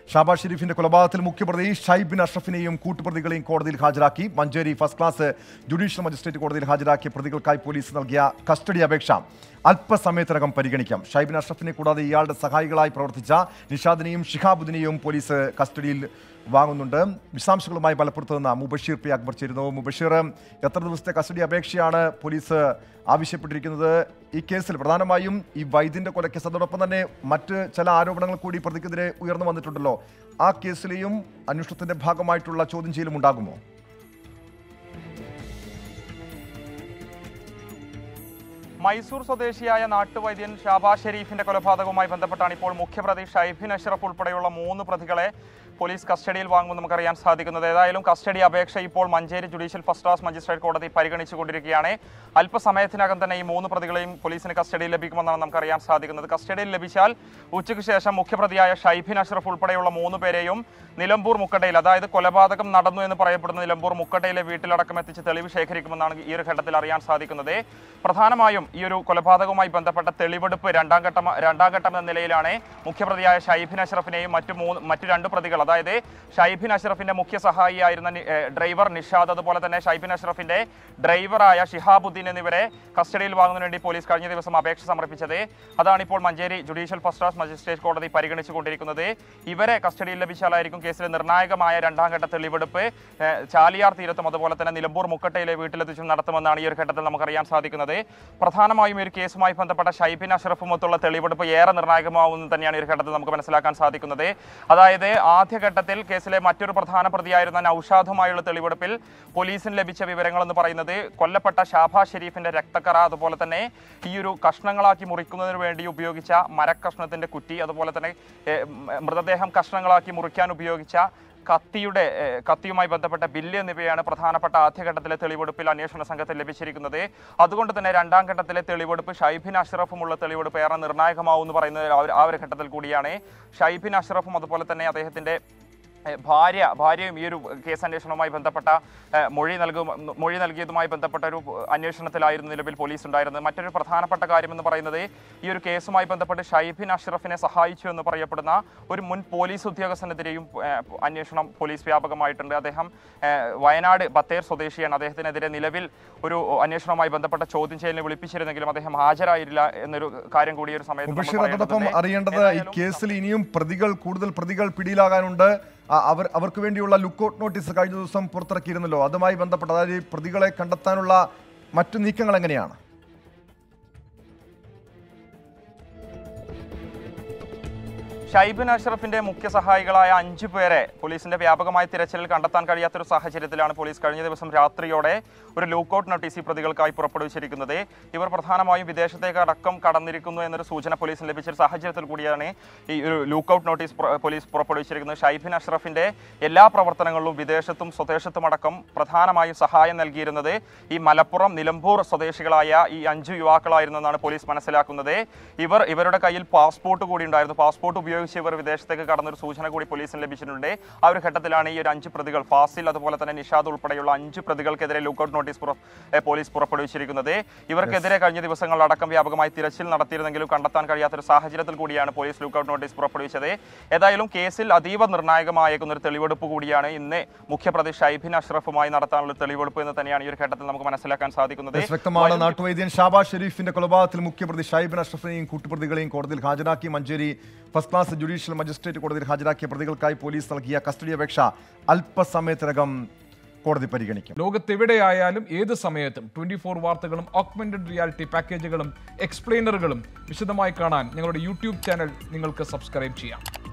ഷാബാസ് ഷെരീഫിന്റെ കൊലപാതകത്തിൽ മുഖ്യപ്രതി ഷൈബിൻ അഷ്റഫിനെയും കൂട്ടുപ്രതികളെയും കോടതിയിൽ ഹാജരാക്കി Manjeri first class judicial magistrate കോടതിയിൽ ഹാജരാക്കിയ പ്രതികൾക്കായി പോലീസ് നൽകിയ കസ്റ്റഡി അപേക്ഷ അല്പസമയത്തിനകം പരിഗണിക്കാം ഷൈബിൻ അഷ്റഫിനെ കൂടാതെ ഇയാളുടെ സഹായികളായി പ്രവർത്തിച്ച നിഷാദിനെയും ഷിഹാബുദ്ദിനെയും പോലീസ് കസ്റ്റഡിയിൽ വാങ്ങുന്നുണ്ട് വിശദാംശങ്ങളുമായി മലപ്പുറത്ത് നിന്ന് മുബഷീർ പി അക്ബർ ചേരുന്നു മുബഷീർ എത്ര ദിവസത്തെ കസ്റ്റഡി അപേക്ഷയാണ് പോലീസ് ആവശ്യപ്പെട്ടിരിക്കുന്നത് ഈ കേസിൽ പ്രധാനമായും ഈ വൈദ്യന്റെ കൊലക്കേസ് അതോടൊപ്പം തന്നെ മറ്റ് ചില ആരോപണങ്ങൾ കൂടി പ്രതിക്കെതിരെ ഉയർന്നു വന്നിട്ടുണ്ടല്ലോ ആ കേസിലെയും അന്വേഷണത്തിന്റെ ഭാഗമായിട്ടുള്ള ചോദ്യം ചെയ്യലും ഉണ്ടാകുമോ മൈസൂർ സ്വദേശിയായ നാട്ടുവൈദ്യൻ ഷാബാസ് ഷെരീഫിന്റെ കൊലപാതകവുമായി ബന്ധപ്പെട്ടാണ് ഇപ്പോൾ മുഖ്യപ്രതി ഷൈഫിൻ അഷ്റഫ് ഉൾപ്പെടെയുള്ള മൂന്ന് പ്രതികളെ പോലീസ് കസ്റ്റഡിയിൽ വാങ്ങുമെന്ന് നമുക്കറിയാൻ സാധിക്കുന്നത് ഏതായാലും കസ്റ്റഡി അപേക്ഷ ഇപ്പോൾ Manjeri judicial first class magistrate കോടതി പരിഗണിച്ചുകൊണ്ടിരിക്കുകയാണ് അല്പസമയത്തിനകം തന്നെ ഈ മൂന്ന് പ്രതികളെയും പോലീസിന് കസ്റ്റഡിയിൽ ലഭിക്കുമെന്നാണ് നമുക്കറിയാൻ സാധിക്കുന്നത് കസ്റ്റഡിയിൽ ലഭിച്ചാൽ ഉച്ചയ്ക്ക് ശേഷം മുഖ്യപ്രതിയായ ഷൈഫിൻ അഷ്റഫ് ഉൾപ്പെടെയുള്ള മൂന്ന് പേരെയും നിലമ്പൂർ മുക്കട്ടയിൽ അതായത് കൊലപാതകം നടന്നു എന്ന് പറയപ്പെടുന്ന നിലമ്പൂർ മുക്കട്ടയിലെ വീട്ടിലടക്കം എത്തിച്ച് തെളിവ് ശേഖരിക്കുമെന്നാണ് ഈ ഒരു ഘട്ടത്തിൽ അറിയാൻ സാധിക്കുന്നത് പ്രധാനമായും ഈ ഒരു കൊലപാതകവുമായി ബന്ധപ്പെട്ട തെളിവെടുപ്പ് രണ്ടാം ഘട്ടം രണ്ടാം ഘട്ടം എന്ന നിലയിലാണ് മുഖ്യപ്രതിയായ ഷൈഫിൻ അഷ്റഫിനെയും മറ്റു മൂന്ന് മറ്റു രണ്ട് പ്രതികൾ അതായത് ഷൈഫിൻ അഷ്റഫിന്റെ മുഖ്യ സഹായിയായിരുന്ന നി- ഏ, ഡ്രൈവർ നിഷാദ് അതുപോലെ തന്നെ ഷൈഫിൻ അഷ്റഫിന്റെ ഡ്രൈവറായ ഷിഹാബുദ്ദീൻ എന്നിവരെ കസ്റ്റഡിയിൽ വാങ്ങുന്നതിന് വേണ്ടി പോലീസ് കഴിഞ്ഞ ദിവസം അപേക്ഷ സമർപ്പിച്ചത് അതാണ് ഇപ്പോൾ Manjeri judicial first class magistrate കോടതി പരിഗണിച്ചുകൊണ്ടിരിക്കുന്നത് ഇവരെ കസ്റ്റഡിയിൽ ലഭിച്ചാലായിരിക്കും കേസിലെ നിർണായകമായ രണ്ടാം ഘട്ട തെളിവെടുപ്പ് ഏ, ചാലിയാർ തീരത്തും അതുപോലെ തന്നെ നിലമ്പൂർ മുക്കട്ടയിലെ വീട്ടിലെത്തിച്ചും നടത്തുമെന്നാണ് ഈ ഒരു ഘട്ടത്തിൽ നമുക്കറിയാൻ സാധിക്കുന്നത് പ്രധാനമായും ഈ ഒരു കേസുമായി ബന്ധപ്പെട്ട ഷൈബിൻ അഷറഫുമൊത്തുള്ള തെളിവെടുപ്പ് ഏറെ നിർണായകമാവുമെന്ന് തന്നെയാണ് ഈ ഒരു ഘട്ടത്തിൽ നമുക്ക് മനസ്സിലാക്കാൻ സാധിക്കുന്നത് അതായത് ആദ്യഘട്ടത്തിൽ കേസിലെ മറ്റൊരു പ്രധാന പ്രതിയായിരുന്ന നൌഷാദുമായുള്ള തെളിവെടുപ്പിൽ പോലീസിന് ലഭിച്ച വിവരങ്ങൾ എന്ന് പറയുന്നത് കൊല്ലപ്പെട്ട ഷാബാ ഷെരീഫിന്റെ രക്തക്കറ അതുപോലെ തന്നെ ഈ ഒരു കഷ്ണങ്ങളാക്കി മുറിക്കുന്നതിന് വേണ്ടി ഉപയോഗിച്ച മരക്കഷ്ണത്തിന്റെ കുറ്റി അതുപോലെ തന്നെ ഏ, മ- മൃതദേഹം കഷ്ണങ്ങളാക്കി മുറിക്കാൻ ഉപയോഗിച്ച കത്തിയുടെ ഏഹ്, കത്തിയുമായി ബന്ധപ്പെട്ട ബില്ല് എന്നിവയാണ് പ്രധാനപ്പെട്ട ആദ്യഘട്ടത്തിലെ തെളിവെടുപ്പിൽ അന്വേഷണ സംഘത്തിൽ ലഭിച്ചിരിക്കുന്നത് അതുകൊണ്ട് തന്നെ രണ്ടാം ഘട്ടത്തിലെ തെളിവെടുപ്പ് ഷൈബിൻ അഷ്റഫുമുള്ള തെളിവെടുപ്പ് ഏറെ നിർണായകമാവും എന്ന് പറയുന്നത് ആ ഒരു- ആ ഒരു ഘട്ടത്തിൽ കൂടിയാണ് ഷൈബിൻ അഷ്റഫും അതുപോലെ തന്നെ അദ്ദേഹത്തിന്റെ ഏഹ് ഭാര്യ ഭാര്യയും ഈ ഒരു കേസ് അന്വേഷണവുമായി ബന്ധപ്പെട്ട ഏഹ് മൊഴി നൽകും മൊഴി നൽകിയതുമായി ബന്ധപ്പെട്ട ഒരു അന്വേഷണത്തിലായിരുന്നു നിലവിൽ പോലീസ് ഉണ്ടായിരുന്നത് മറ്റൊരു പ്രധാനപ്പെട്ട കാര്യം എന്ന് പറയുന്നത് ഈ ഒരു കേസുമായി ബന്ധപ്പെട്ട് ഷൈബിൻ അഷ്റഫിനെ സഹായിച്ചു എന്ന് പറയപ്പെടുന്ന ഒരു മുൻ പോലീസ് ഉദ്യോഗസ്ഥനെതിരെയും ഏഹ് അന്വേഷണം പോലീസ് വ്യാപകമായിട്ടുണ്ട് അദ്ദേഹം ഏഹ് വയനാട് ബത്തേർ സ്വദേശിയാണ് അദ്ദേഹത്തിനെതിരെ നിലവിൽ ഒരു അന്വേഷണവുമായി ബന്ധപ്പെട്ട ചോദ്യം ചെയ്യലിന് വിളിപ്പിച്ചിരുന്നെങ്കിലും അദ്ദേഹം ഹാജരായില്ല എന്നൊരു കാര്യം കൂടി ഈ ഒരു സമയത്ത് നമ്മൾ മുബഷീർ അതോടൊപ്പം പറയേണ്ടതുണ്ട്. അറിയേണ്ടത് ഈ ഏതായാലും കേസിൽ ഇനിയും പ്രതികൾ കൂടുതൽ പ്രതികൾ പിടിയിലാകാനുണ്ട് ആ, അവർ അവർക്ക് വേണ്ടിയുള്ള ലുക്കൌട്ട് നോട്ടീസ് കഴിഞ്ഞ ദിവസം പുറത്തിറക്കിയിരുന്നല്ലോ അതുമായി ബന്ധപ്പെട്ട് അതായത് ഈ പ്രതികളെ കണ്ടെത്താനുള്ള മറ്റു നീക്കങ്ങൾ എങ്ങനെയാണ് ഷൈബിൻ അഷ്റഫിന്റെ മുഖ്യ സഹായികളായ അഞ്ചു പേരെ പോലീസിന്റെ വ്യാപകമായ തിരച്ചിലിൽ കണ്ടെത്താൻ കഴിയാത്തൊരു സാഹചര്യത്തിലാണ് പോലീസ് കഴിഞ്ഞ ദിവസം രാത്രിയോടെ ഒരു ലൂക്കൌട്ട് നോട്ടീസ് ഈ പ്രതികൾക്കായി പുറപ്പെടുവിച്ചിരിക്കുന്നത് ഇവർ പ്രധാനമായും വിദേശത്തേക്ക് അടക്കം കടന്നിരിക്കുന്നു എന്നൊരു സൂചന പോലീസിന് ലഭിച്ച ഒരു സാഹചര്യത്തിൽ കൂടിയാണ് ഈ ഒരു ലൂക്കൌട്ട് നോട്ടീസ് പുറ- പോലീസ് പുറപ്പെടുവിച്ചിരിക്കുന്നത് ഷൈബിൻ അഷ്റഫിന്റെ എല്ലാ പ്രവർത്തനങ്ങളിലും വിദേശത്തും സ്വദേശത്തും അടക്കം പ്രധാനമായും സഹായം നൽകിയിരുന്നത് ഈ മലപ്പുറം നിലമ്പൂർ സ്വദേശികളായ ഈ അഞ്ചു യുവാക്കളായിരുന്നു എന്നാണ് പോലീസ് മനസ്സിലാക്കുന്നത് ഇവർ ഇവരുടെ കയ്യിൽ പാസ്പോർട്ട് കൂടി ഉണ്ടായിരുന്നു പാസ്പോർട്ട് ഉപയോഗിച്ച് ഇവർ വിദേശത്തേക്ക് കടന്നൊരു സൂചന കൂടി പോലീസിന് ലഭിച്ചിട്ടുണ്ട് ആ ഒരു ഘട്ടത്തിലാണ് ഈ ഒരു അഞ്ച് പ്രതികൾ ഫാസിൽ അതുപോലെ തന്നെ നിഷാദ് ഉൾപ്പെടെയുള്ള അഞ്ച് പ്രതികൾക്കെതിരെ ലൂക്കൌട്ട് നോട്ടീസ് പുറ- ഏ, പോലീസ് പുറപ്പെടുവിച്ചിരിക്കുന്നത് ഇവർക്കെതിരെ കഴിഞ്ഞ ദിവസങ്ങളിലടക്കം വ്യാപകമായി തിരച്ചിൽ നടത്തിയിരുന്നെങ്കിലും കണ്ടെത്താൻ കഴിയാത്തൊരു സാഹചര്യത്തിൽ കൂടിയാണ് പോലീസ് ലൂക്കൌട്ട് നോട്ടീസ് പുറപ്പെടുവിച്ചത് ഏതായാലും കേസിൽ അതീവ നിർണായകമായേക്കുന്ന ഒരു തെളിവെടുപ്പ് കൂടിയാണ് ഇന്ന് മുഖ്യപ്രതി ഷൈബിൻ അഷ്റഫുമായി നടത്താനുള്ള തെളിവെടുപ്പ് എന്ന് തന്നെയാണ് ഈ ഒരു ഘട്ടത്തിൽ നമുക്ക് മനസ്സിലാക്കാൻ സാധിക്കുന്നത് എസ് വ്യക്തമാണ് നാട്ടുവൈദ്യൻ ഷാബാസ് ഷെരീഫിന്റെ കൊലപാതകത്തിൽ മുഖ്യപ്രതി ഷൈബിൻ അഷ്റഫിനെയും കൂട്ടുപ്രതികളെയും കോടതിയിൽ ഹാജരാക്കി Manjeri first class judicial magistrate കോടതിയിൽ ഹാജരാക്കിയ പ്രതികൾക്കായി പോലീസ് നൽകിയ കസ്റ്റഡി അപേക്ഷ അല്പസമയത്തിനകം കോടതി പരിഗണിക്കും ലോകത്തെവിടെയായാലും ഏത് സമയത്തും ട്വന്റി ഫോർ വാർത്തകളും ഓഗ്മെന്റഡ് റിയാലിറ്റി പാക്കേജുകളും എക്സ്പ്ലെയിനറുകളും വിശദമായി കാണാൻ ഞങ്ങളുടെ യൂട്യൂബ് ചാനൽ നിങ്ങൾക്ക് സബ്സ്ക്രൈബ് ചെയ്യാം